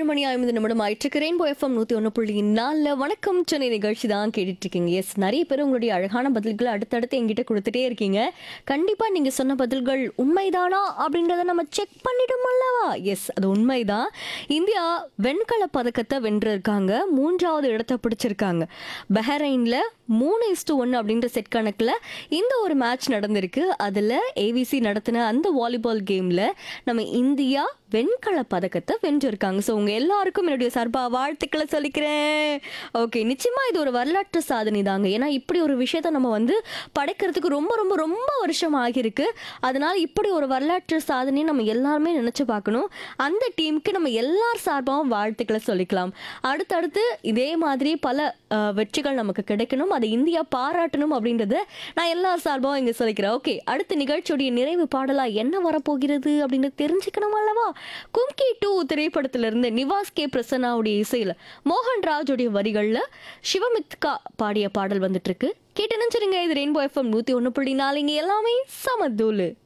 மணி ஐம்பது நிமிடம் ஆயிட்டு ரெயின்போ எஃப்எம் நூற்றி ஒன்று புள்ளி நாலில் வணக்கம் சென்னை நிகழ்ச்சி தான் கேட்டுட்டு இருக்கீங்க எஸ் நிறைய பேர் உங்களுடைய அழகான பதில்களை அடுத்தடுத்து எங்கிட்ட கொடுத்துட்டே இருக்கீங்க கண்டிப்பாக நீங்கள் சொன்ன பதில்கள் உண்மைதானா அப்படின்றத நம்ம செக் பண்ணிட்டோம் அல்லவா எஸ் அது உண்மைதான் இந்தியா வெண்கல பதக்கத்தை வென்றிருக்காங்க மூன்றாவது இடத்தை பிடிச்சிருக்காங்க பஹ்ரைனில் மூணு இஸ்டு ஒன்று அப்படின்ற செட் கணக்கில் இந்த ஒரு மேட்ச் நடந்திருக்கு அதில் ஏவிசி நடத்தின அந்த வாலிபால் கேமில் நம்ம இந்தியா வெண்கல பதக்கத்தை வென்றிருக்காங்க ஸோ உங்க எல்லாருக்கும் என்னுடைய சார்பாக வாழ்த்துக்களை சொல்லிக்கிறேன் ஓகே நிச்சயமா இது ஒரு வரலாற்று சாதனை தாங்க ஏன்னா இப்படி ஒரு விஷயத்த நம்ம வந்து படைக்கிறதுக்கு ரொம்ப ரொம்ப ரொம்ப வருஷம் ஆகியிருக்கு அதனால இப்படி ஒரு வரலாற்று சாதனையை நம்ம எல்லாருமே நினைச்சு பார்க்கணும் அந்த டீமுக்கு நம்ம எல்லார் சார்பாகவும் வாழ்த்துக்களை சொல்லிக்கலாம் அடுத்தடுத்து இதே மாதிரி பல அஹ், வெற்றிகள் நமக்கு கிடைக்கணும் அதை இந்தியா பாராட்டணும் அப்படின்றத நான் எல்லார் சார்பாகவும் இங்கே சொல்லிக்கிறேன் ஓகே அடுத்த நிகழ்ச்சியுடைய நிறைவு பாடலா என்ன வரப்போகிறது அப்படின்னு தெரிஞ்சுக்கணும் அல்லவா கும்கி டூ திரைப்படத்திலிருந்து நிவாஸ் கே பிரசன்னாவுடைய இசையில் மோகன் ராஜுடைய வரிகளில் சிவமித்கா பாடிய பாடல் வந்துட்டு இருக்கு கேட்டு நினைச்சிருங்க இது ரெயின்போ எஃப்எம் நூற்றி ஒன்று புள்ளி நாலு இங்கே எல்லாமே சமதூலு